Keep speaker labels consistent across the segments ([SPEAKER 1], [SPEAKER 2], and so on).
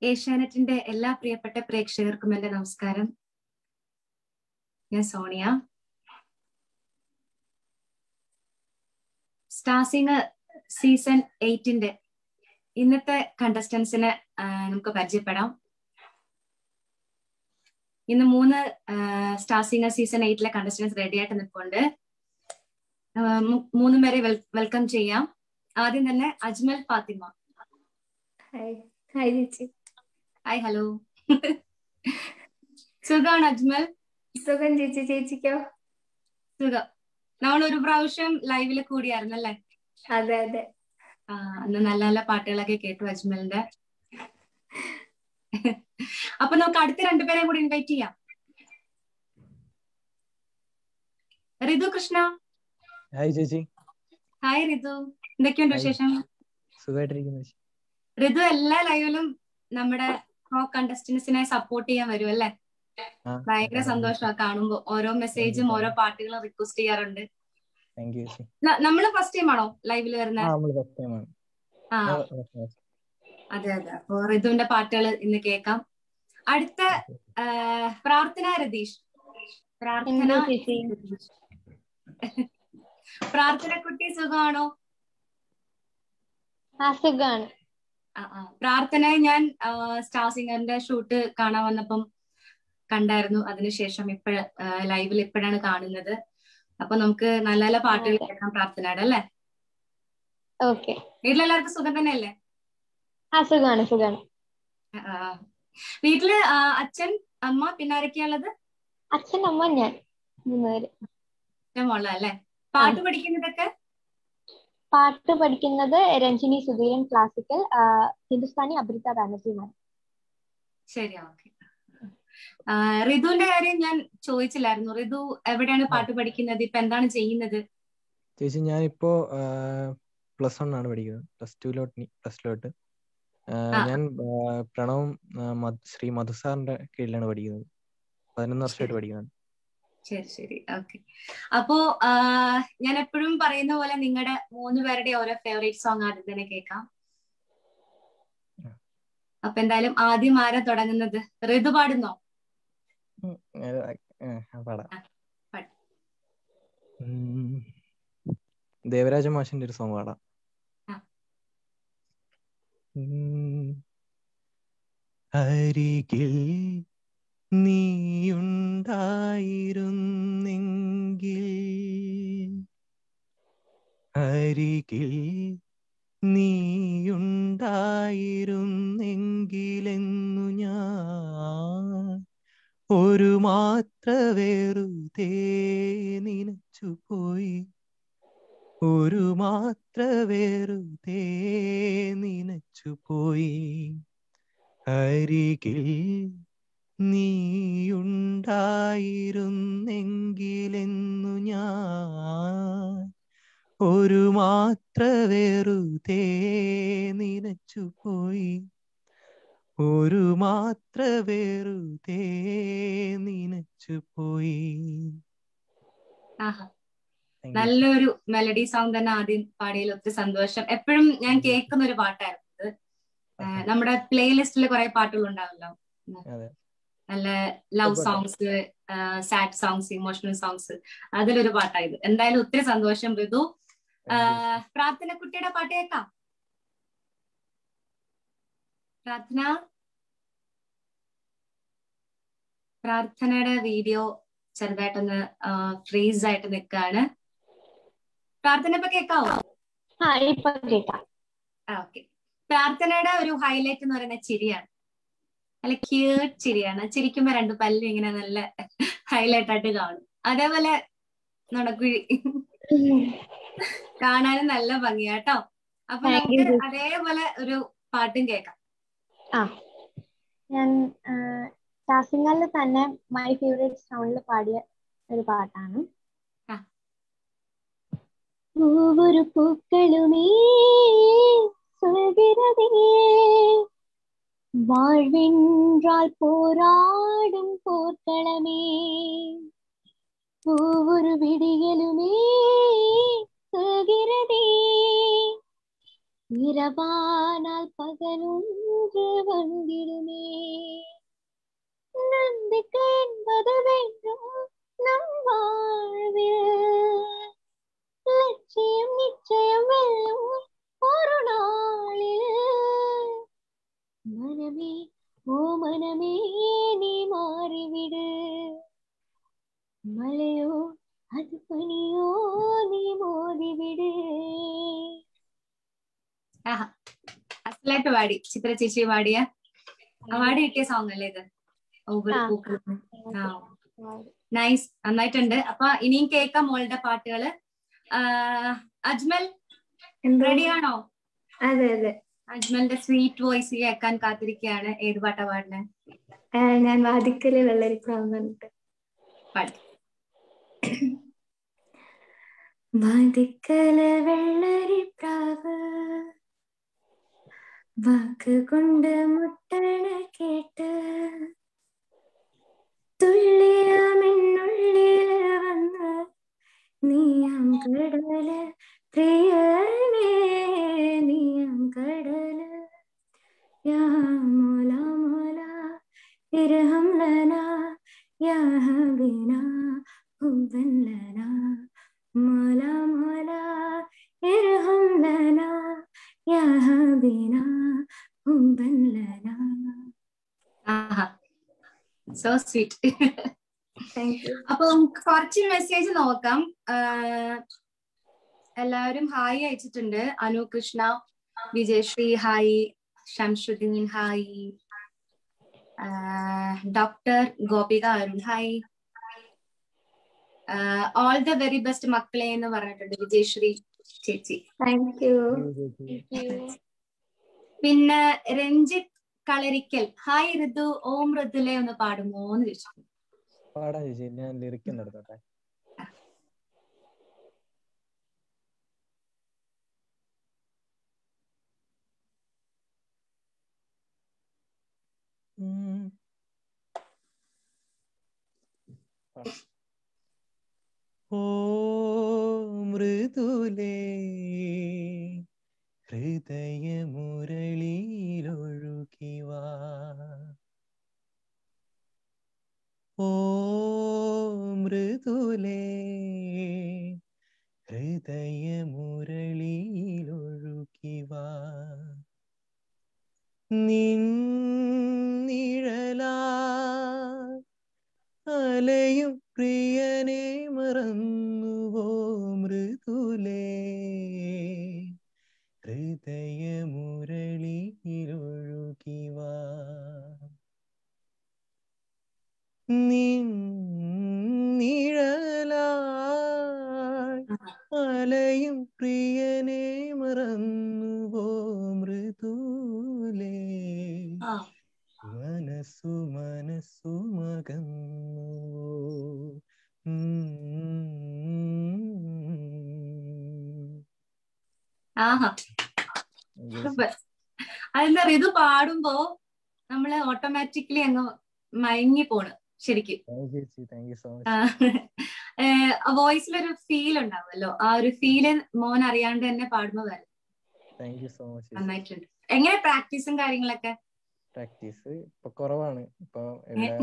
[SPEAKER 1] ഏഷ്യാനെറ്റിന്റെ എല്ലാ പ്രിയപ്പെട്ട പ്രേക്ഷകർക്കും എന്റെ നമസ്കാരം ഞാൻ സോണിയ സ്റ്റാസിങ് സീസൺ എയ്റ്റിന്റെ ഇന്നത്തെ കണ്ടസ്റ്റൻസിനെ നമുക്ക് പരിചയപ്പെടാം ഇന്ന് മൂന്ന് സ്റ്റാസിങ് സീസൺ എയ്റ്റിലെ കണ്ടസ്റ്റൻസ് റെഡി ആയിട്ട് നിൽപ്പുണ്ട് മൂന്ന് പേരെ വെൽക്കം ചെയ്യാം ആദ്യം തന്നെ അജ്മൽ ഫാത്തിമ
[SPEAKER 2] ഹായ് ഹായ് ചേച്ചി
[SPEAKER 1] ഹായ് ഹലോ സുഖാണ് അജ്മൽ
[SPEAKER 2] സുഖം ചേച്ചി ചേച്ചിക്കോ
[SPEAKER 1] സുഖം നമ്മൾ ഒരു പ്രാവശ്യം ലൈവിൽ കൂടിയായിരുന്നു അല്ലേ
[SPEAKER 2] അതെ അതെ
[SPEAKER 1] ആ അന്ന് നല്ല നല്ല പാട്ടുകളൊക്കെ കേട്ടു അജ്മലിന്റെ അപ്പൊ നമുക്ക് അടുത്ത രണ്ടുപേരെയും കൂടി ഇൻവൈറ്റ് ചെയ്യാം ഋതു കൃഷ്ണ
[SPEAKER 3] ഹായ് ചേച്ചി
[SPEAKER 1] ഹായ് ഋതു എന്തൊക്കെയുണ്ട്
[SPEAKER 3] ഹായ്.
[SPEAKER 1] വിശേഷം
[SPEAKER 3] സുഖമായിട്ടിരിക്കുന്നു ചേച്ചി
[SPEAKER 1] ഋതു എല്ലാ ലൈവിലും നമ്മുടെ പ്രോ കണ്ടസ്റ്റൻസിനെ സപ്പോർട്ട് ചെയ്യാൻ വരും അല്ലേ
[SPEAKER 3] ആ
[SPEAKER 1] ഭയങ്കര സന്തോഷമാണ് കാണുമ്പോ ഓരോ മെസ്സേജും ഓരോ പാട്ടുകളും റിക്വസ്റ്റ് ചെയ്യാറുണ്ട്
[SPEAKER 3] താങ്ക് യു ചേച്ചി
[SPEAKER 1] ന- നമ്മള് ഫസ്റ്റ് ടൈം ആണോ ലൈവിൽ
[SPEAKER 3] ആ
[SPEAKER 1] വരുന്നത്
[SPEAKER 3] നമ്മൾ ഫസ്റ്റ് ടൈമാണ്
[SPEAKER 1] ആ അതെ അതെ അപ്പൊ ഋതുവിന്റെ പാട്ടുകൾ ഇന്ന് കേൾക്കാം അടുത്ത ആ, പ്രാർത്ഥന രതീഷ് പ്രാർത്ഥന
[SPEAKER 2] എന്തോ ചേച്ചി
[SPEAKER 1] രതീഷ്. പ്രാർത്ഥന കുട്ടി സുഖമാണോ
[SPEAKER 2] ആ സുഖാണ്
[SPEAKER 1] ആ, ആ. പ്രാർത്ഥനയെ ഞാൻ സ്റ്റാർ സിംഗറിന്റെ ഷൂട്ട് കാണാൻ വന്നപ്പം കണ്ടായിരുന്നു അതിനുശേഷം ഇപ്പഴ ലൈവിൽ ഇപ്പോഴാണ് കാണുന്നത് അപ്പൊ നമുക്ക് നല്ല നല്ല പാട്ടുകൾ
[SPEAKER 2] അതെ.
[SPEAKER 1] കേൾക്കാം പ്രാർത്ഥനയുടെ അല്ലേ
[SPEAKER 2] ഓക്കെ
[SPEAKER 1] വീട്ടിലെല്ലാവർക്കും സുഖം തന്നെയല്ലേ
[SPEAKER 2] ആ സുഖാണ് സുഖാണ്
[SPEAKER 1] ആ, ആ. വീട്ടില് ആ, അച്ഛൻ അമ്മ പിന്നെ ആരൊക്കെയാ ഉള്ളത്
[SPEAKER 2] അച്ഛൻ അമ്മ ഞാൻ മൂന്നുപേര്
[SPEAKER 1] അച്ഛൻ മോള അല്ലേ പാട്ട് പഠിക്കുന്നതൊക്കെ
[SPEAKER 2] പാട്ട് പഠിക്കുന്നത് രഞ്ജിനി സുധീരൻ ക്ലാസിക്കൽ ഹിന്ദുസ്ഥാനി അമൃത ബാനർജി മാം
[SPEAKER 1] ശരി ഓക്കെ ഋതുവിന്റെ കാര്യം ഞാൻ ചോദിച്ചില്ലായിരുന്നു ഋതു എവിടെയാണ് പാട്ട് പഠിക്കുന്നത് ഇപ്പൊ എന്താണ് ചെയ്യുന്നത്
[SPEAKER 3] ചേച്ചി ഞാനിപ്പോ പ്ലസ് വൺ ആണ് പഠിക്കുന്നത് പ്ലസ് ടുവിലോട്ട് പ്ലസ് ടുലോട്ട്
[SPEAKER 1] ആ.
[SPEAKER 3] ഞാൻ ആ, പ്രണവും ആ, മധു- ശ്രീ മധു സാറിന്റെ കീഴിലാണ് പഠിക്കുന്നത് പതിനൊന്ന് വർഷമായിട്ട് പഠിക്കുന്നത്
[SPEAKER 1] ശരി ശരി ഓക്കെ അപ്പോ ആ, ഞാൻ എപ്പോഴും പറയുന്ന പോലെ നിങ്ങളുടെ മൂന്ന് പേരുടെ ഓരോ ഫേവറേറ്റ് സോങ് ആദ്യം തന്നെ കേൾക്കാം അപ്പൊ എന്തായാലും ആദ്യം ആരാ തുടങ്ങുന്നത് ഋതു പാടുന്നോ
[SPEAKER 3] ഉം, ഏത്, ആ, ആ, പാടാം
[SPEAKER 1] ആ, പാട്.
[SPEAKER 3] ഉം. ദേവരാജ മാഷിന്റെ ഒരു സോങ് പാടാം
[SPEAKER 1] ആ.
[SPEAKER 3] ഉം. അരികിൽ നീയുണ്ടായിരുന്നെങ്കിൽ അരികിൽ നീയുണ്ടായിരുന്നെങ്കിലെന്നു ഞാൻ ഒരു മാത്ര വെറുതെ നിനച്ചുപോയി ഒരു മാത്ര വെറുതെ നിനച്ചുപോയി അരികിൽ നീയുണ്ടായിരുന്നെങ്കിലെന്നു ഞാൻ ഒരു മാത്ര വെറുതെ നിനച്ചുപോയി ഒരു മാത്ര വെറുതെ നിനച്ചുപോയി
[SPEAKER 1] ആഹാ
[SPEAKER 3] Thank you.
[SPEAKER 1] നല്ലൊരു മെലഡി സോങ് തന്നെ ആദ്യം പാടിയതിൽ ഒത്തിരി സന്തോഷം എപ്പോഴും ഞാൻ കേൾക്കുന്ന ഒരു പാട്ടായിരുന്നു ഇത് ആ, നമ്മുടെ പ്ലേലിസ്റ്റിൽ കുറെ പാട്ടുകൾ ഉണ്ടാവല്ലോ
[SPEAKER 3] അതെ
[SPEAKER 1] നല്ല ലവ്
[SPEAKER 3] ഇഷ്ടപ്പെട്ടു.
[SPEAKER 1] Songs sad songs emotional songs അതിലൊരു പാട്ടായത് എന്തായാലും ഒത്തിരി സന്തോഷം ഋതു ആ,
[SPEAKER 3] Thank you.
[SPEAKER 1] പ്രാർത്ഥന കുട്ടിയുടെ പാട്ട് കേൾക്കാം പ്രാർത്ഥന പ്രാർത്ഥനയുടെ വീഡിയോ ചെറുതായിട്ടൊന്ന് ഫ്രീസ് ആയിട്ട് നിൽക്കാണ് പ്രാർത്ഥന ഇപ്പൊ കേൾക്കാവോ
[SPEAKER 2] ആ ഇപ്പൊ കേൾക്കാം
[SPEAKER 1] ഓക്കെ പ്രാർത്ഥനയുടെ ഒരു ഹൈലൈറ്റ് എന്ന് പറയുന്നത് ചിരിയാണ് നല്ല ക്യൂട്ട് ചിരിയാണ് ചിരിക്കുമ്പോ രണ്ട് പല്ലും ഇങ്ങനെ നല്ല ഹൈലൈറ്റ് ആയിട്ട് കാണും അതേപോലെ നടക്കുഴി കാണാനും നല്ല ഭംഗിയാട്ടോ അപ്പൊ
[SPEAKER 2] Thank you,
[SPEAKER 1] നമുക്ക്
[SPEAKER 2] ചേച്ചി.
[SPEAKER 1] അതേപോലെ ഒരു പാട്ടും കേൾക്കാം
[SPEAKER 2] ആ ഞാൻ സ്റ്റാസിംഗിൽ തന്നെ മൈ ഫേവറേറ്റ് സൗണ്ടിൽ പാടിയ ഒരു പാട്ടാണ്
[SPEAKER 1] ആ.
[SPEAKER 2] ஒவ்வொரு பூக்களுமே சொல்கிறதே வாழ்வென்றால் போராடும் போர்க்களமே ஒவ்வொரு விடியலுமே சொல்கிறதே இரவானால் பகலொன்று வந்திடுமே நம்பிக்கை என்பது வேண்டும் நம் வாழ்வில் லட்சியம் நிச்சயம் வெல்லும் ஒரு நாளில் மனமே ஓ மனமே நீ மாறிவிடு மலையோ அது பனியோ നീ മോദിവിട്
[SPEAKER 1] ആഹാ അസലായിട്ട് പാടി ചിത്ര ചേച്ചി പാടിയ അവാർഡ് കിട്ടിയ സോങ് അല്ലേ ഇത് ഓവർ
[SPEAKER 2] ആ.
[SPEAKER 1] പൂക്കൾ ആ നൈസ് നന്നായിട്ടുണ്ട് അപ്പൊ ഇനിയും കേൾക്കാം മോളുടെ പാട്ടുകള് ആ, അജ്മൽ റെഡിയാണോ
[SPEAKER 4] അതെ അതെ
[SPEAKER 1] അജ്മലിന്റെ സ്വീറ്റ് വോയിസ് കേൾക്കാൻ കാത്തിരിക്കുകയാണ് ഏത് പാട്ടാ പാടുന്നത്
[SPEAKER 4] ആ, ഞാൻ വാദിക്കല് വെള്ളരിപ്രാവുന്നുണ്ട്
[SPEAKER 1] പാടി
[SPEAKER 4] വാദിക്കല് വെള്ളരിപ്രാവ് വാക്ക് കൊണ്ട് മുട്ടണ കേട്ട് തുള്ളിയാമെന്നുള്ളില് വന്ന് നീയാം കടല് പ്രിയനേ നീയാം കടല് യാ മോല മോല ഇർഹം ലനാ യാ ഹബീനാ ഹുബ്ബൻ ലനാ മോല മോല ഇർഹം ലനാ യാ ഹബീനാ ഹുബ്ബൻ ലനാ
[SPEAKER 1] ആഹാ സോ സ്വീറ്റ്
[SPEAKER 4] താങ്ക് യു
[SPEAKER 1] അപ്പൊ നമുക്ക് കുറച്ച് മെസ്സേജ് നോക്കാം ആ, എല്ലാവരും ഹായ് അയച്ചിട്ടുണ്ട് Anu Krishna Vijayasree hi Shamsuddin hi doctor Gopika Arun hi all the very best മക്കളെ എന്ന് പറഞ്ഞിട്ടുണ്ട് വിജയശ്രീ ചേച്ചി
[SPEAKER 4] താങ്ക് യു
[SPEAKER 1] പിന്നെ രഞ്ജിത്ത് കളരിക്കൽ ഹായ് ഋതു ഓം ഋതുലെ ഒന്ന് പാടുമോ എന്ന് ചോദിച്ചു
[SPEAKER 3] പാടാൻ ചേച്ചി ഞാൻ ലിറിക് ഒന്ന് എടുത്തോട്ടെ ഉം. പാടാം. ഓ മൃദുലേ ഹൃദയമുരളിയിലൊഴുകി വാ ഓ മൃദുലേ ഹൃദയമുരളിയിലൊഴുകി വാ നിഴലാ അലയും പ്രിയനെ മറന്നുവോ മൃദുലേ ഹൃദയമുരളിയിലൊഴുകി വാ നിൻ നിഴലായി അലയും പ്രിയനെ മറന്നുവോ മൃദുലേ
[SPEAKER 1] ആ
[SPEAKER 3] മനസ്സു മനസ്സു മകന്നുവോ
[SPEAKER 1] ആഹാ സൂപ്പർ അതെന്താ ഋതു പാടുമ്പോ നമ്മള് ഓട്ടോമാറ്റിക്കലി അങ്ങ് മയങ്ങി പോണ് ശരിക്കും
[SPEAKER 3] ചേച്ചി താങ്ക് യു സോ മച്ച്
[SPEAKER 1] വോയിസിലൊരു ഫീൽ ഉണ്ടാവുമല്ലോ ആ ഒരു ഫീല് മോൻ അറിയാണ്ട് തന്നെ പാടുമ്പോ വരും
[SPEAKER 3] താങ്ക് യു സോ മച്ച്
[SPEAKER 1] നന്നായിട്ടുണ്ട് എങ്ങനെ പ്രാക്ടീസും കാര്യങ്ങളൊക്കെ
[SPEAKER 3] പ്രാക്ടീസ് ഇപ്പൊ കുറവാണ് ഇപ്പൊ ഇവിടെ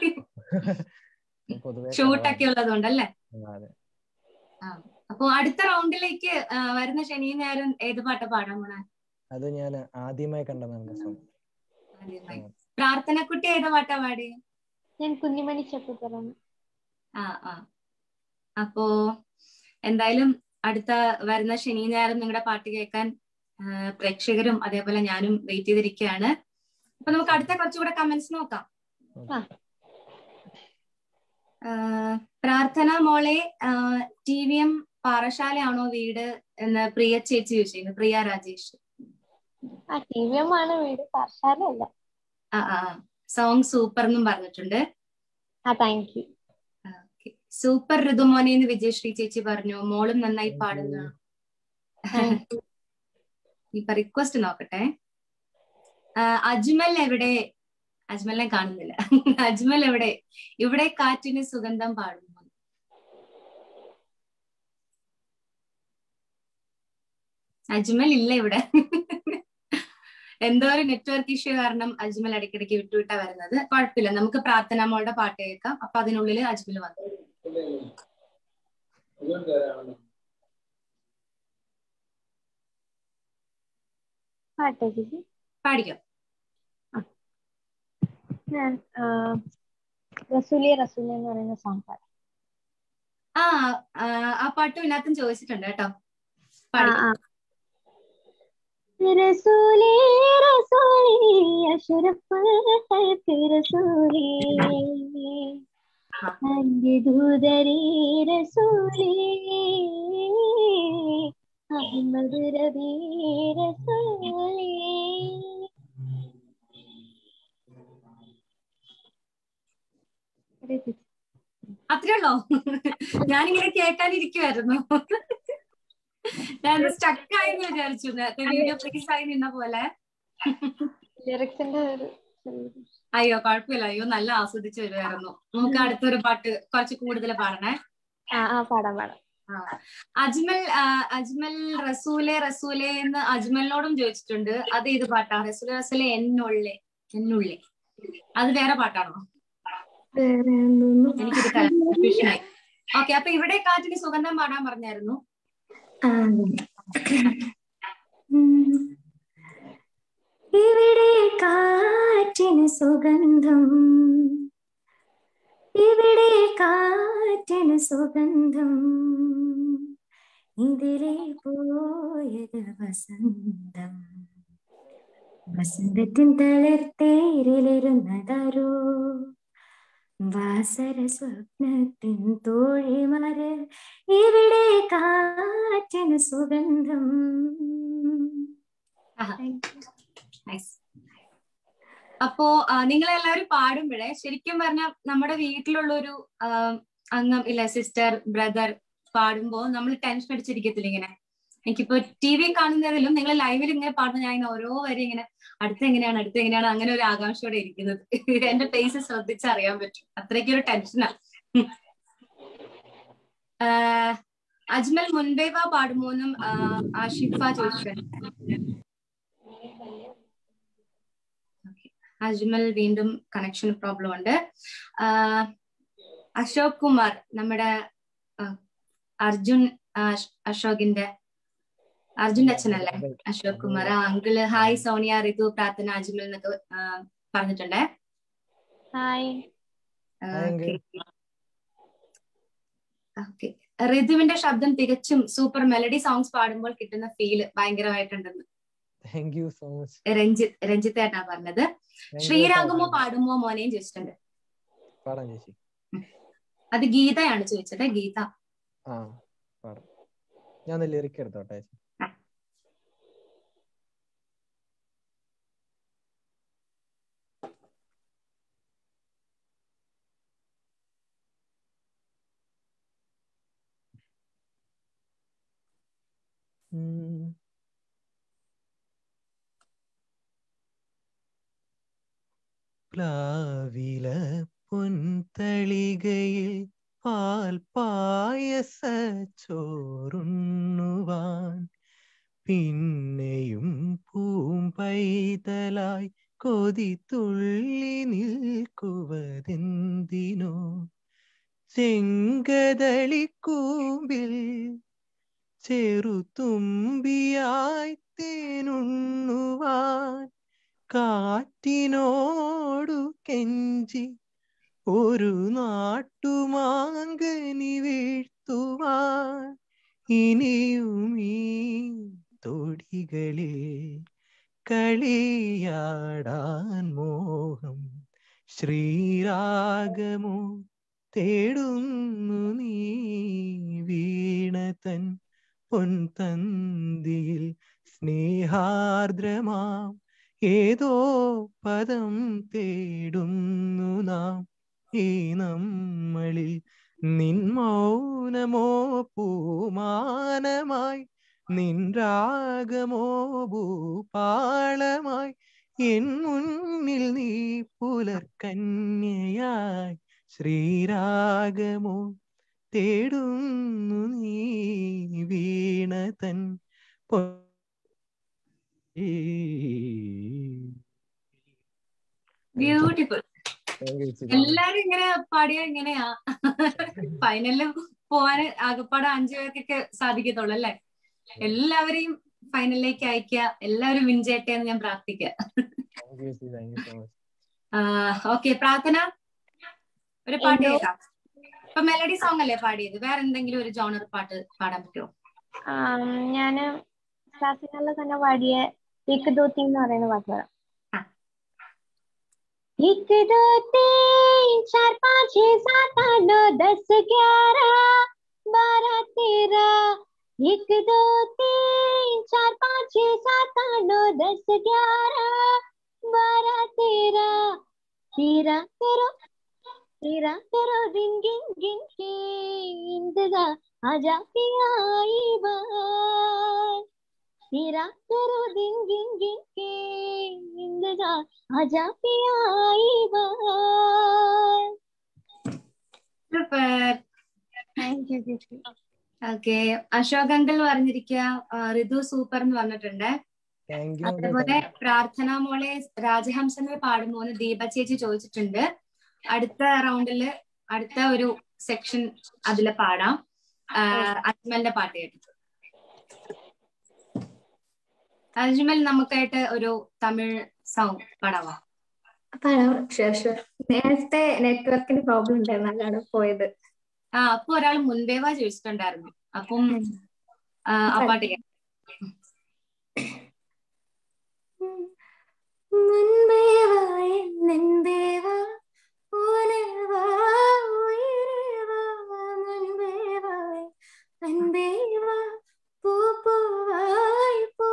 [SPEAKER 3] പൊതുവെ
[SPEAKER 1] ഷൂട്ടൊക്കെ ഉള്ളതുകൊണ്ടല്ലേ
[SPEAKER 3] കുറവാണ്. അതെ
[SPEAKER 1] അപ്പൊ അടുത്ത റൗണ്ടിലേക്ക് ആ, വരുന്ന ശനിയും ഞായറും ഏത് പാട്ടാ പാടാൻ പോണേ
[SPEAKER 3] അത് ഞാൻ ആദ്യമായി കണ്ട നല്ല സോങ്
[SPEAKER 1] ആദ്യമായി. പ്രാർത്ഥനക്കുട്ടി ഏതാ പാട്ടാ പാടി
[SPEAKER 2] ഞാൻ കുഞ്ഞുമണി ചപ്പുതറാണ്
[SPEAKER 1] ആ ആ അപ്പോ എന്തായാലും അടുത്ത വരുന്ന ശനി ഞായറും നിങ്ങളുടെ പാട്ട് കേൾക്കാൻ ആ, പ്രേക്ഷകരും അതേപോലെ ഞാനും വെയിറ്റ് ചെയ്തിരിക്കുകയാണ് അപ്പൊ നമുക്ക് അടുത്ത കുറച്ചുകൂടെ കമന്റ്സ് നോക്കാം
[SPEAKER 2] ആ.
[SPEAKER 1] ആ, പ്രാർത്ഥന മോളെ ടി വി എം പാറശാലയാണോ വീട് എന്ന് പ്രിയ ചേച്ചി ചോദിച്ചിരുന്നു പ്രിയ രാജേഷ്
[SPEAKER 2] ആ ടി വി എം ആണ് വീട് പാഠശാലയല്ല
[SPEAKER 1] ആ ആ സോങ് സൂപ്പർ എന്നും പറഞ്ഞിട്ടുണ്ട്
[SPEAKER 2] ആ താങ്ക് യു
[SPEAKER 1] സൂപ്പർ ഋതുമോനെ എന്ന് വിജയശ്രീ ചേച്ചി പറഞ്ഞു മോളും നന്നായി പാടുന്നു ഇപ്പൊ റിക്വസ്റ്റ് നോക്കട്ടെ ആ, അജ്മൽ എവിടെ അജ്മലിനെ കാണുന്നില്ല അജ്മൽ എവിടെ ഇവിടെ കാറ്റിന് സുഗന്ധം പാടുന്നു അജ്മൽ ഇല്ല ഇവിടെ എന്തോ ഒരു നെറ്റ്വർക്ക് ഇഷ്യൂ കാരണം അജ്മൽ ഇടയ്ക്കിടയ്ക്ക് വിട്ടുവിട്ടാ വരുന്നത് കുഴപ്പമില്ല നമുക്ക് പ്രാർത്ഥന മോളുടെ പാട്ട് കേൾക്കാം അപ്പൊ അതിനുള്ളിൽ അജ്മൽ വന്നു
[SPEAKER 2] പാട്ടോ ചേച്ചി
[SPEAKER 1] പാടിക്കോ
[SPEAKER 2] ഞാൻ ആ, റസൂലി റസൂലി എന്ന് പറയുന്ന സോങ് പാടാം
[SPEAKER 1] ആ ആ, ആ പാട്ട് ഇതിനകത്തും ചോദിച്ചിട്ടുണ്ട് കേട്ടോ
[SPEAKER 2] ആ,
[SPEAKER 1] പാടിക്കോ
[SPEAKER 2] ആ. റസൂലി റസൂലി അഷ്റഫ് ഹൽക്ക് റസൂലി
[SPEAKER 1] ആ.
[SPEAKER 2] അന്റെ ദൂതരേ റസൂലി അഹമ്മദ് റബി റസൂലി
[SPEAKER 1] അത്രേ ഉള്ളോ ഞാനിങ്ങനെ കേൾക്കാനിരിക്കുവായിരുന്നു ഞാൻ സ്റ്റക്ക് ആയെന്ന് വിചാരിച്ചു നേരത്തെ വീഡിയോ പ്ലേസ് ആയി നിന്ന പോലെ
[SPEAKER 2] ലിറിക്സിന്റെ ഒരു ചെറിയ
[SPEAKER 1] അയ്യോ കുഴപ്പമില്ല അയ്യോ നല്ല ആസ്വദിച്ചു വരുമായിരുന്നു നമുക്ക് അടുത്തൊരു പാട്ട് കുറച്ച് കൂടുതൽ പാടണേ
[SPEAKER 2] ആ ആ പാടാം പാടാം
[SPEAKER 1] ആ. അജ്മൽ ആ, അജ്മൽ റസൂലെ റസൂലെ എന്ന് അജ്മലിനോടും ചോദിച്ചിട്ടുണ്ട് അത് ഏത് പാട്ടാ റസൂലെ റസൂലെ എന്നുള്ളേ എന്നുള്ളേ അത് വേറെ പാട്ടാണോ
[SPEAKER 4] വേറെ ഒന്നും
[SPEAKER 1] എനിക്കൊരു കൺഫ്യൂഷനായി ഓക്കെ അപ്പൊ ഇവിടെ കാറ്റിന് സുഗന്ധം പാടാൻ പറഞ്ഞായിരുന്നു
[SPEAKER 4] ആ. ഉം. ഇവിടെ കാറ്റിന് സുഗന്ധം ഇവിടെ കാറ്റിന് സുഗന്ധം ഇതിലെ പോയത് വസന്തം വസന്തത്തിൻ തളർത്തേരിലിരുന്നതാരോ വാസര സ്വപ്നത്തിൻ തോഴിമാര് ഇവിടെ കാറ്റിന് സുഗന്ധം
[SPEAKER 1] ആഹാ. നൈസ് അപ്പോ നിങ്ങൾ എല്ലാവരും പാടുമ്പോഴേ ശരിക്കും പറഞ്ഞാൽ നമ്മുടെ വീട്ടിലുള്ള ഒരു അംഗം ഇല്ല സിസ്റ്റർ ബ്രദർ പാടുമ്പോ നമ്മൾ ടെൻഷൻ അടിച്ചിരിക്കത്തില്ല ഇങ്ങനെ എനിക്കിപ്പോ ടി വി കാണുന്നതിലും നിങ്ങൾ ലൈവിൽ ഇങ്ങനെ പാടുന്ന ഞാൻ ഇങ്ങനെ ഓരോ വരി ഇങ്ങനെ അടുത്ത എങ്ങനെയാണ് അടുത്ത എങ്ങനെയാണ് അങ്ങനെ ഒരു ആകാംക്ഷയോടെ ഇരിക്കുന്നത് എന്റെ ഫേസ് ശ്രദ്ധിച്ചറിയാൻ പറ്റും അത്രയ്ക്കൊരു ടെൻഷനാ ആഹ് അജ്മൽ മുൻപേ വാ പാടുമോന്നും ആഹ് ആഷിഫ ചോദിച്ചിട്ടുണ്ട് Okay. അജ്മൽ വീണ്ടും കണക്ഷൻ പ്രോബ്ലം ഉണ്ട് ആഹ് അശോക് കുമാർ നമ്മുടെ ആഹ് അർജുൻ ആഹ് അശോകിന്റെ അർജുന്റെ അച്ഛനല്ലേ അശോക് കുമാർ ആ അങ്കിള് ഹായ് സോണിയ ഋതു പ്രാർത്ഥന അജ്മൽ എന്നൊക്കെ ആഹ് പറഞ്ഞിട്ടുണ്ടേ
[SPEAKER 2] ഹായ്
[SPEAKER 3] Hi, uncle.
[SPEAKER 1] ഓക്കെ ഋതുവിന്റെ ശബ്ദം തികച്ചും സൂപ്പർ മെലഡി സോങ്സ് പാടുമ്പോൾ കിട്ടുന്ന ഫീല് ഭയങ്കരമായിട്ടുണ്ടെന്ന്
[SPEAKER 3] thank you so much
[SPEAKER 1] Ranjith Ranjith ഏട്ടാ പറഞ്ഞത് ശ്രീരാഗമോ പാടുമോ മോനെയും ചോദിച്ചിട്ടുണ്ട്
[SPEAKER 3] പാടാം ചേച്ചി
[SPEAKER 1] അത് ഗീതയാണ് ചോദിച്ചത് ഗീത
[SPEAKER 3] ആ പാടാം ഞാൻ ലിറിക്ക് എടുത്തോട്ടെ ചേച്ചി ഉം. പ്ലാവില പൊൻതളികയിൽ പാൽ പായസ ചോറുണ്ണുവാൻ പിന്നെയും പൂമ്പൈതലായി കൊതി തുള്ളി നിൽക്കുവതെന്തിനോ ചെങ്കതളിക്കൂമ്പിൽ ചെറുതുമ്പിയായി തേനുണ്ണുവാൻ കാറ്റിനോടു കെഞ്ചി ഒരു നാട്ടുമാങ്കനി വീഴ്ത്തുവാൻ ഇനിയും ഈ തൊടികളിൽ കളിയാടാൻ മോഹം ശ്രീരാഗമോ തേടുന്നു നീ വീണതൻ പൊൻതന്തിയിൽ സ്നേഹാർദ്രമാം ഏതോ പദം തേടുന്നു നാം ഈ നമ്മളിൽ നിൻ മൗനമോ പൂമാനമായി നിൻ രാഗമോ ഭൂപാളമായി എൻ മുന്നിൽ നീ പുലർക്കന്യയായി ശ്രീരാഗമോ തേടുന്നു നീ വീണതൻ പൊ
[SPEAKER 1] ബ്യൂട്ടിഫുൾ
[SPEAKER 3] Thank you, ചേച്ചി.
[SPEAKER 1] എല്ലാരും ഇങ്ങനെ പാടിയ ഇങ്ങനെയാ ഫൈനലിൽ പോവാന് ആകപ്പാടെ അഞ്ചു പേർക്കൊക്കെ സാധിക്കത്തുള്ളൂ അല്ലേ എല്ലാവരെയും ഫൈനലിലേക്ക് അയക്കുക എല്ലാവരും വിൻ ചെയ്യട്ടെ എന്ന് ഞാൻ പ്രാർത്ഥിക്കുക
[SPEAKER 3] Thank you, ചേച്ചി. Thank you so much.
[SPEAKER 1] Okay Prarthana ഒരു പാട്ട്
[SPEAKER 2] എന്തോ?
[SPEAKER 1] കേൾക്കാം ഇപ്പൊ മെലഡി സോങ് അല്ലേ പാടിയത് വേറെ എന്തെങ്കിലും ഒരു ജോണർ പാട്ട് പാടാൻ പറ്റുമോ
[SPEAKER 2] ആം, ഞാന് ക്ലാസ്സിനുള്ള തന്നെ പാടിയ एक दो तीन എന്ന് പറയുന്ന പാട്ട് പാടാം
[SPEAKER 1] ആ.
[SPEAKER 2] एक दो तीन चार पाँच छः सात आठ नौ दस ग्यारह बारह तेरह एक दो तीन चार पाँच छः सात आठ नौ दस ग्यारह बारह तेरह तेरह तेरह तेरह तेरह दिन गिन गिन के इंतजार आजा पिया आई बार तेरा तेरा दिन गिन गिन के इंतजार आजा पिया आई बार
[SPEAKER 1] സൂപ്പർ
[SPEAKER 2] थैंक यू दीदी
[SPEAKER 1] ഓക്കെ അശോക് അങ്കിൾ പറഞ്ഞിരിക്കുക ആ, ഋതു സൂപ്പർ എന്ന് പറഞ്ഞിട്ടുണ്ട്
[SPEAKER 3] Thank you,
[SPEAKER 1] അതേപോലെ
[SPEAKER 3] thank you.
[SPEAKER 1] പ്രാർത്ഥന മോളെ രാജഹംസനെ പാടുമോ എന്ന് ദീപ ചേച്ചി ചോദിച്ചിട്ടുണ്ട് അടുത്ത റൗണ്ടില് അടുത്ത ഒരു സെക്ഷൻ അതില് പാടാം ആ, അജ്മലിന്റെ പാട്ട് കേട്ടിട്ട് അജ്മൽ നമുക്കായിട്ട് ഒരു തമിഴ് സോങ് പാടാവാം
[SPEAKER 4] പാടാം ഷുവർ ഷുവർ നേരത്തെ നെറ്റ്വർക്കിന് പ്രോബ്ലം ഉണ്ടായിരുന്നു അതാണ് പോയത്
[SPEAKER 1] ആ അപ്പൊ ഒരാൾ മുൻപേവാ ചോദിച്ചിട്ടുണ്ടായിരുന്നു അപ്പം ആ, ആ പാട്ട് കേൾക്കാം
[SPEAKER 4] മുൻപേ വാ എന്നെന്തേ വാ ഉണർവാ ഉയരേ വാ മുൻപേ വാ അൻപേ വാ പൂ പൂവായി പൂ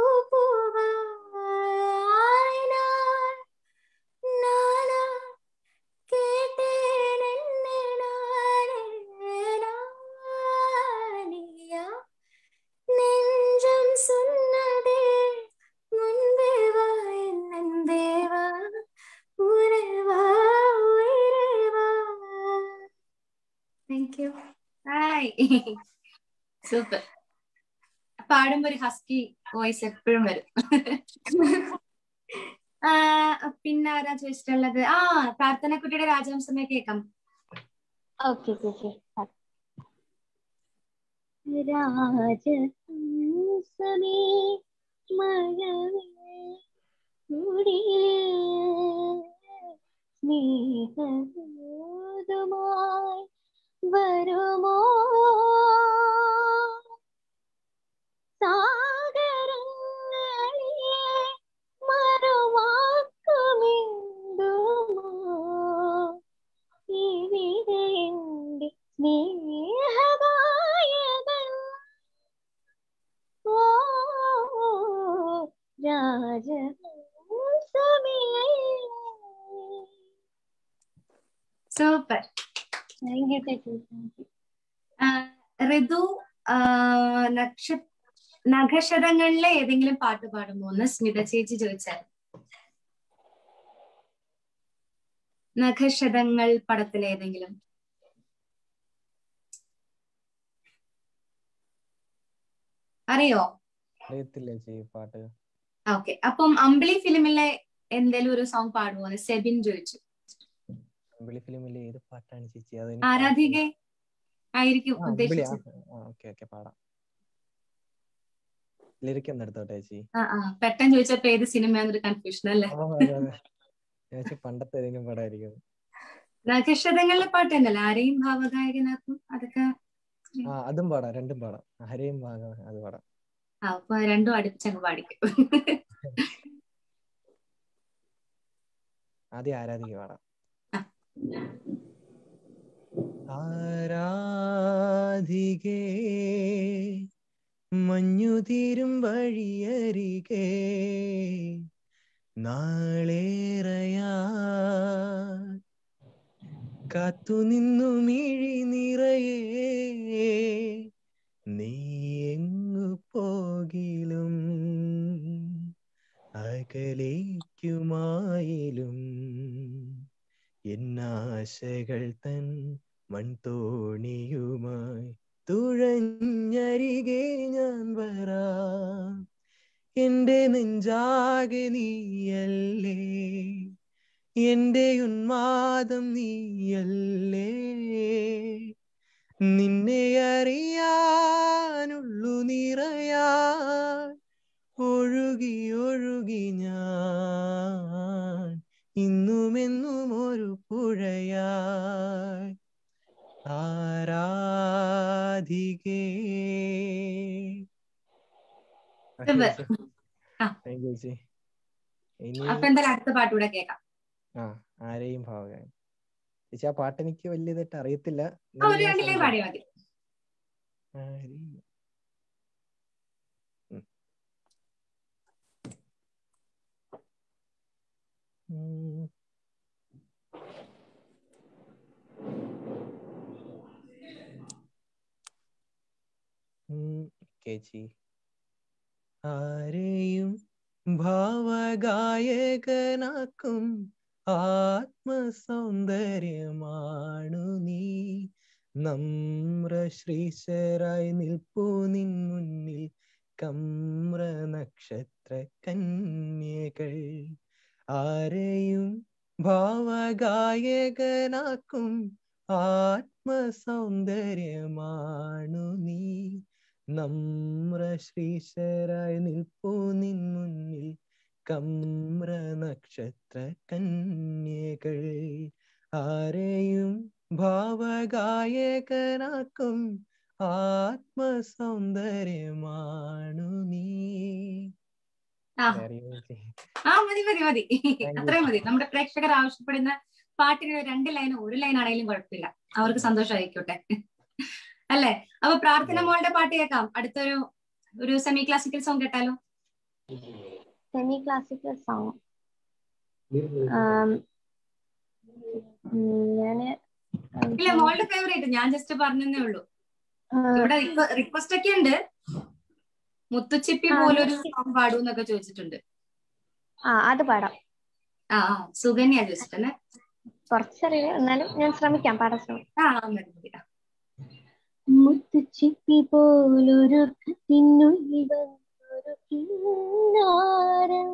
[SPEAKER 4] പൂവായി ഞാൻ നാനാ കേട്ടേൻ എന്നെ നാനേ നാനിയാ நெஞ்சம் சொன்னதே முன்பே வா என் அன்பே வா உறே வா உயிரே வா താങ്ക് യു
[SPEAKER 1] ഹായ് സൂപ്പർ പാടുമ്പോ ഒരു ഹസ്കി വോയിസ് എപ്പോഴും വരും ആ, പിന്നെ ആരാ ചോദിച്ചിട്ടുള്ളത് ആ പ്രാർത്ഥനക്കുട്ടിയുടെ രാജവംശമേ കേൾക്കാം
[SPEAKER 2] ओके दीदी രാജഹംസമേ മഴവേ കുടിലേ സ്നേഹദൂതുമായി വരുമോ സാഗരങ്ങളിലെ മറുവാക്കുമിന്തുമോ ഇവിടെ എന്റെ സ്നേഹമായവൻ ഓ രാജഹംസമേ
[SPEAKER 1] സൂപ്പർ
[SPEAKER 2] താങ്ക് യു ചേച്ചി താങ്ക് യു
[SPEAKER 1] ഋതു ആ, നക്ഷ നഖശതങ്ങളിലെ ഏതെങ്കിലും പാട്ട് പാടുമോ എന്ന് സ്മിത ചേച്ചി ചോദിച്ചാൽ നഖശതങ്ങൾ പടത്തിലെ ഏതെങ്കിലും അറിയോ
[SPEAKER 3] അറിയത്തില്ല ചേച്ചി പാട്ട്
[SPEAKER 1] ഓക്കെ അപ്പം അമ്പിളി ഫിലിമിലെ എന്തേലും ഒരു സോങ് പാടുമോ എന്ന് സെബിൻ ചോദിച്ചു
[SPEAKER 3] അമ്പിളി ഫിലിമിലെ ഏത് പാട്ടാണ് ചേച്ചി അത്
[SPEAKER 1] ആരാധിക ആയിരിക്കും
[SPEAKER 3] ആ, അമ്പിളി
[SPEAKER 1] ഉദ്ദേശിച്ചത്
[SPEAKER 3] ഓക്കെ ഓക്കെ പാടാം ലിറിക് ഒന്ന് എടുത്തോട്ടെ ചേച്ചി
[SPEAKER 1] ആ ആ പെട്ടെന്ന് ചോദിച്ചപ്പോ ഏത് സിനിമയാന്നൊരു കൺഫ്യൂഷൻ അല്ലേ
[SPEAKER 3] ആ, അതെ, അതെ. ഞാൻ വെച്ച് പണ്ടത്തെ ഏതെങ്കിലും പടമായിരിക്കും
[SPEAKER 1] നഖശതങ്ങളിലെ പാട്ട് തന്നെയല്ലേ ആരെയും ഭാവഗായകനാക്കും അതൊക്കെ
[SPEAKER 3] ആ അതും പാടാം രണ്ടും പാടാം ഹരയും ഭാഗം അത് പാടാം
[SPEAKER 1] ആ അപ്പൊ രണ്ടും അടുപ്പിച്ചങ്ങ് പാടിക്കും
[SPEAKER 3] ആദ്യം ആരാധിക പാടാം ആരാധികേ മഞ്ഞുതീരും വഴിയരികെ നാളേറയാ കാത്തുനിന്നു മിഴി നിറയെ നീ എങ്ങു പോകിലും അകലേക്കുമായിലും എന്നാശകൾ തൻ മൺതോണിയുമായി തുഴഞ്ഞരികെ ഞാൻ വരാം എന്റെ നെഞ്ചാ ലോകമാകെ നീയല്ലേ എന്റെ ഉന്മാദം നീയല്ലേ നിന്നെ അറിയാനുള്ളു നിറയാൻ ഒഴുകി ഒഴുകി ഞാൻ ഇന്നുമെന്നും ഒരു പുഴയായി ആരാധികേ
[SPEAKER 1] Super. ആ.
[SPEAKER 3] താങ്ക് യു ചേച്ചി ഇനി
[SPEAKER 1] അപ്പൊ എന്തായാലും അടുത്ത പാട്ട് കൂടെ കേൾക്കാം
[SPEAKER 3] ആ ആരെയും ഭാവകാൻ ചേച്ചി ആ പാട്ട് എനിക്ക് വലിയ ഇതായിട്ട് അറിയത്തില്ല
[SPEAKER 1] ആ,
[SPEAKER 3] എന്നാലും
[SPEAKER 1] ഒരു
[SPEAKER 3] ഞാൻ
[SPEAKER 1] രണ്ടിലേ
[SPEAKER 3] ശ്രമിക്കാം.
[SPEAKER 1] പാടിയാൽ മതി
[SPEAKER 3] ആരെയും ഉം. ഉം. ഉം, ചേച്ചി ആരെയും ഭാവഗായകനാക്കും ആത്മസൗന്ദര്യമാണു നീ നമ്ര ശ്രീശരായി നിൽപ്പൂ നിൻ മുന്നിൽ കമ്ര നക്ഷത്ര കന്യകൾ ആരെയും ഭാവഗായകനാക്കും ആത്മസൗന്ദര്യമാണു നീ നമ്ര ശ്രീശരായി നിൽപ്പൂ നിൻ മുന്നിൽ കമ്ര നക്ഷത്ര കന്യകൾ ആരെയും ഭാവഗായകനാക്കും ആത്മസൗന്ദര്യമാണു നീ
[SPEAKER 1] ആ.
[SPEAKER 3] അറിയോ ചേച്ചി?
[SPEAKER 1] ആ മതി മതി മതി
[SPEAKER 3] you.
[SPEAKER 1] അത്രയും മതി നമ്മുടെ പ്രേക്ഷകർ ആവശ്യപ്പെടുന്ന പാട്ടിന് രണ്ട് ലൈൻ ഒരു ലൈൻ ആണെങ്കിലും കുഴപ്പമില്ല അവർക്ക് സന്തോഷമായിക്കോട്ടെ അല്ലേ അപ്പൊ പ്രാർത്ഥന മോളുടെ പാട്ട് കേൾക്കാം അടുത്തൊരു ഒരു സെമി ക്ലാസിക്കൽ സോങ് കേട്ടാലോ
[SPEAKER 2] സെമി ക്ലാസിക്കൽ സോങ് ഞാന്
[SPEAKER 1] ഇല്ല മോളുടെ ഫേവറേറ്റ് ഞാൻ ജസ്റ്റ് പറഞ്ഞതേ ഉള്ളൂ
[SPEAKER 2] ആ,
[SPEAKER 1] ഇവിടെ റിക്വസ്റ്റ് ഒക്കെ ഉണ്ട് മുത്തുച്ചിപ്പി
[SPEAKER 2] ആ,
[SPEAKER 1] പോലൊരു സോങ് പാടൂ എന്നൊക്കെ ചോദിച്ചിട്ടുണ്ട്
[SPEAKER 2] ആ അത് പാടാം
[SPEAKER 1] ആ ആ സുകന്യ ചോദിച്ചിട്ടല്ലേ
[SPEAKER 2] കുറച്ചറിയില്ല എന്നാലും ഞാൻ ശ്രമിക്കാം പാടാൻ ശ്രമിക്കാം
[SPEAKER 1] ആ ആ, മതി മതി ആ.
[SPEAKER 2] മുത്തുച്ചിപ്പി പോലൊരു കത്തിനുള്ളിൽ വന്നൊരു കിന്നാരം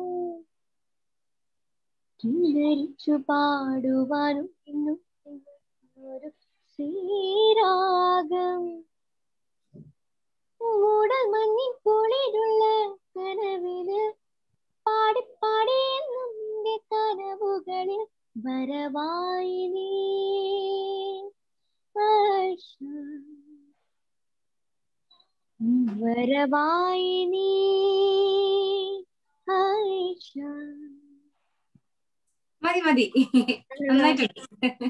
[SPEAKER 2] കിന്നരിച്ചു പാടുവാനും ഇന്നും ഒരു ശ്രീരാഗം മൂടൽ മഞ്ഞിൻ കുളിരുള്ള കനവില് പാടി പാടി എന്നും നിന്റെ കനവുകളിൽ വരവായി നീ ആശ വരവായി നീ ആയിഷ
[SPEAKER 1] മതി മതി നന്നായിട്ടുണ്ട്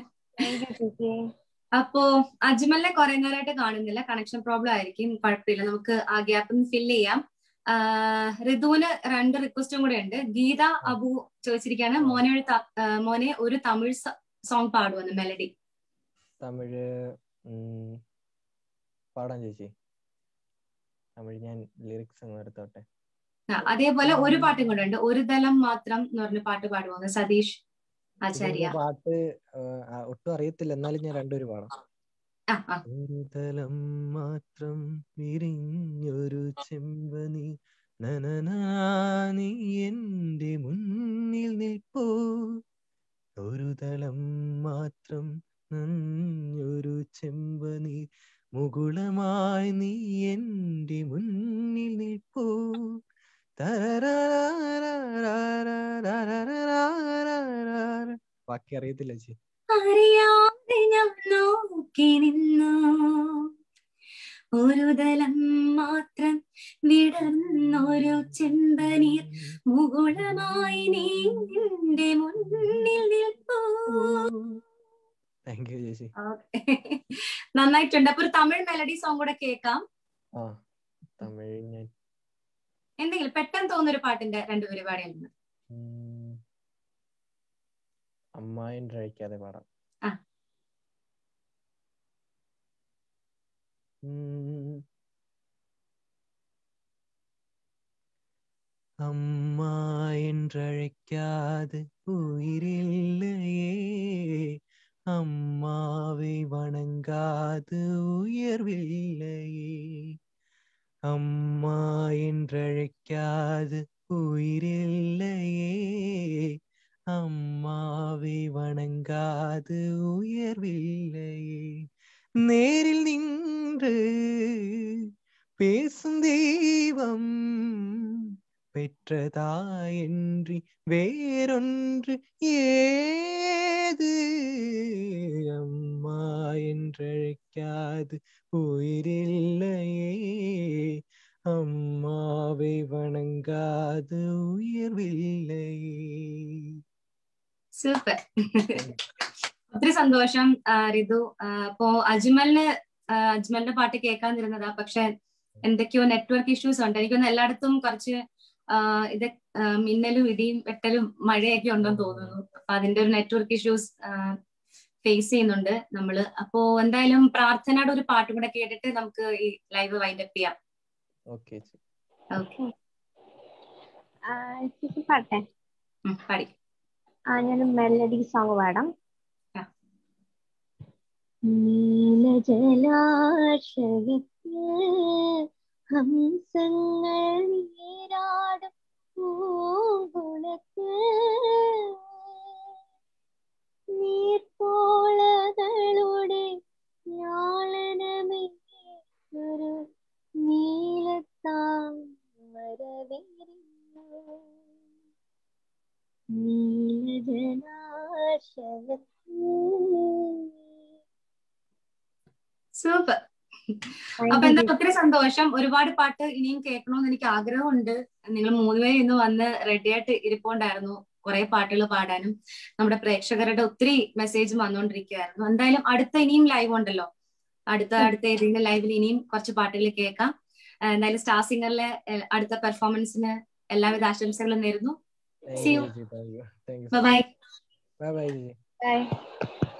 [SPEAKER 1] അപ്പോ അജ്മലിനെ കുറെ നേരമായിട്ട് കാണുന്നില്ല കണക്ഷൻ പ്രോബ്ലം ആയിരിക്കും കുഴപ്പമില്ല നമുക്ക് ആ ഗ്യാപ്പ് ഒന്ന് ഫില്ല് ചെയ്യാം ആ, ഋതുവിന് രണ്ട് റിക്വസ്റ്റും കൂടെ ഉണ്ട് ഗീത അബു ചോദിച്ചിരിക്കുകയാണ് മോനെ ഒരു ത- ആ, മോനെ ഒരു തമിഴ് സോങ് പാടുവന്ന് മെലഡി
[SPEAKER 3] തമിഴ് ഉം, പാടാൻ ചേച്ചി തമിഴ് ഞാൻ ലിറിക്സ് അങ്ങ് എടുത്തോട്ടെ
[SPEAKER 1] അതേപോലെ ഒരു പാട്ടും കൂടെ ഉണ്ട് ഒരു ദലം മാത്രം എന്ന് പറഞ്ഞ പാട്ട് പാടുവന്ന് സതീഷ് ആചാര്യ
[SPEAKER 3] ഇതിന്റെ പാട്ട് ആ, ആ, ഒട്ടും അറിയത്തില്ല എന്നാലും ഞാൻ രണ്ടുപേരും പാടാം
[SPEAKER 1] ആ ആ
[SPEAKER 3] ഒരു തലം മാത്രം വിരിഞ്ഞൊരു ചെമ്പനി നനനാ നീ എന്റെ മുന്നിൽ നിൽപ്പോ ഒരു തലം മാത്രം നഞ്ഞൊരു ചെമ്പനി മുകുളമായി നീ എന്റെ മുന്നിൽ നിൽപ്പോ തരരാരാരാരാരാരാരാരാരാരാ. ബാക്കി അറിയത്തില്ല ചേച്ചി
[SPEAKER 1] അറിയാതെ ഞാൻ നോക്കി നിന്നു ഒരു ദലം മാത്രം വിടർന്നൊരു ചെമ്പനീർ മുകുളമായി നീ നിന്റെ മുന്നിൽ നിൽപ്പൂ
[SPEAKER 3] താങ്ക് യു ചേച്ചി
[SPEAKER 1] Okay. നന്നായിട്ടുണ്ട് അപ്പൊ ഒരു തമിഴ് മെലഡി സോങ് കൂടെ കേൾക്കാം
[SPEAKER 3] ആ തമിഴ് ഞാൻ
[SPEAKER 1] എന്തെങ്കിലും പെട്ടെന്ന് തോന്നുന്ന ഒരു പാട്ടിന്റെ രണ്ട് പരിപാടിയാണ്
[SPEAKER 3] ഉം, അമ്മായിൻ കഴിക്കാതെ പാടാം
[SPEAKER 1] ആ.
[SPEAKER 3] ഉം. அம்மா என்றழைக்காது உயிரில்லையே அம்மாவை வணங்காது உயர்வில்லையே அம்மா என்றழைக்காது ഉയരില്ലയേ അമ്മാവെ വണങ്ങാത് ഉയർവില്ലയേ നേരിൽ നിன்று பேசும் தெய்வம் பெற்றதாயின்றி வேறொன்று ஏது அம்மா என்றழைக்காது உயிரில்லையே അമ്മാവെ വണങ്ങാതെ ഉയർവില്ലയേ
[SPEAKER 1] സൂപ്പർ ഒത്തിരി സന്തോഷം ആ, റിതു ആ, അപ്പോ അജ്മലിന് ആ, അജ്മലിന്റെ പാട്ട് കേൾക്കാതിരുന്നതാ പക്ഷെ എന്തൊക്കെയോ നെറ്റ്വർക്ക് ഇഷ്യൂസ് ഉണ്ട് എനിക്കൊന്ന് എല്ലായിടത്തും കുറച്ച് ആ, ഇത് ആ, മിന്നലും ഇടിയും വെട്ടലും മഴയൊക്കെ ഉണ്ടെന്ന് തോന്നുന്നു അപ്പൊ അതിന്റെ ഒരു നെറ്റ്വർക്ക് ഇഷ്യൂസ് ഫേസ് ചെയ്യുന്നുണ്ട് നമ്മള് അപ്പോ എന്തായാലും പ്രാർത്ഥനയുടെ ഒരു പാട്ടും കൂടെ കേട്ടിട്ട് നമുക്ക് ഈ ലൈവ് വൈൻഡപ്പ് ചെയ്യാം
[SPEAKER 3] ഓക്കെ
[SPEAKER 1] ഓക്കെ
[SPEAKER 2] ആ, ചേച്ചി പാട്ടെ
[SPEAKER 1] പാടി
[SPEAKER 2] ആ ഞാൻ മെലഡി സോങ് പാടാം
[SPEAKER 1] ആ.
[SPEAKER 2] നീലജലാശയത്തിൽ ഹംസങ്ങൾ നീരാടും പൂങ്കുളത്ത് നീർപ്പോളകളുടെ ലാളനമേ ഒരു
[SPEAKER 1] സൂപ്പർ അപ്പൊ എന്താ ഒത്തിരി സന്തോഷം ഒരുപാട് പാട്ട് ഇനിയും കേൾക്കണമെന്ന് എനിക്ക് ആഗ്രഹമുണ്ട് നിങ്ങൾ മൂന്നുപേരും ഇന്ന് വന്ന് റെഡി ആയിട്ട് ഇരിപ്പുണ്ടായിരുന്നു കുറെ പാട്ടുകൾ പാടാനും നമ്മുടെ പ്രേക്ഷകരുടെ ഒത്തിരി മെസ്സേജ് വന്നുകൊണ്ടിരിക്കുകയായിരുന്നു എന്തായാലും അടുത്ത ഇനിയും ലൈവ് ഉണ്ടല്ലോ അടുത്ത അടുത്ത ഏതെങ്കിലും ലൈവിൽ ഇനിയും കുറച്ച് പാട്ടുകൾ കേൾക്കാം ആ, എന്തായാലും സ്റ്റാർ സിംഗറിലെ ഏഹ്, അടുത്ത പെർഫോമൻസിന് എല്ലാവിധ ആശംസകളും നേരുന്നു See you.
[SPEAKER 3] Thank you thank you
[SPEAKER 1] bye
[SPEAKER 3] bye bye
[SPEAKER 2] Bye.